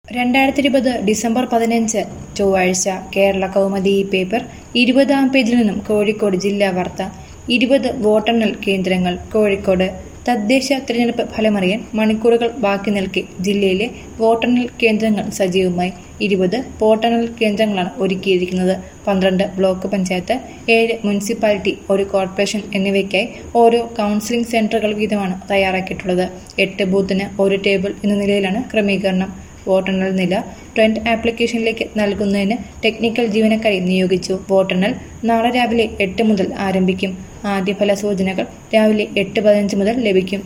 രണ്ടായിരത്തി ഇരുപത് ഡിസംബർ പതിനഞ്ച് ചൊവ്വാഴ്ച കേരള കൗമുദി ഈ പേപ്പർ ഇരുപതാം പേജിൽ നിന്നും കോഴിക്കോട് ജില്ലാ വാർത്ത ഇരുപത് വോട്ടെണ്ണൽ കേന്ദ്രങ്ങൾ കോഴിക്കോട് തദ്ദേശ തിരഞ്ഞെടുപ്പ് ഫലമറിയാൻ മണിക്കൂറുകൾ ബാക്കി നിൽക്കെ ജില്ലയിലെ വോട്ടെണ്ണൽ കേന്ദ്രങ്ങൾ സജീവമായി ഇരുപത് വോട്ടെണ്ണൽ കേന്ദ്രങ്ങളാണ് ഒരുക്കിയിരിക്കുന്നത് പന്ത്രണ്ട് ബ്ലോക്ക് പഞ്ചായത്ത് ഏഴ് മുനിസിപ്പാലിറ്റി ഒരു കോർപ്പറേഷൻ എന്നിവയ്ക്കായി ഓരോ കൗൺസിലിംഗ് സെന്ററുകൾ വീതമാണ് തയ്യാറാക്കിയിട്ടുള്ളത് എട്ട് ബൂത്തിന് ഒരു ടേബിൾ എന്ന നിലയിലാണ് ക്രമീകരണം വോട്ടെണ്ണൽ നില ട്രെൻഡ് ആപ്ലിക്കേഷനിലേക്ക് നൽകുന്നതിന് ടെക്നിക്കൽ ജീവനക്കാരെ നിയോഗിച്ചു വോട്ടെണ്ണൽ നാളെ രാവിലെ എട്ട് മുതൽ ആരംഭിക്കും ആദ്യ ഫല സൂചനകൾ രാവിലെ എട്ട് പതിനഞ്ച് മുതൽ ലഭിക്കും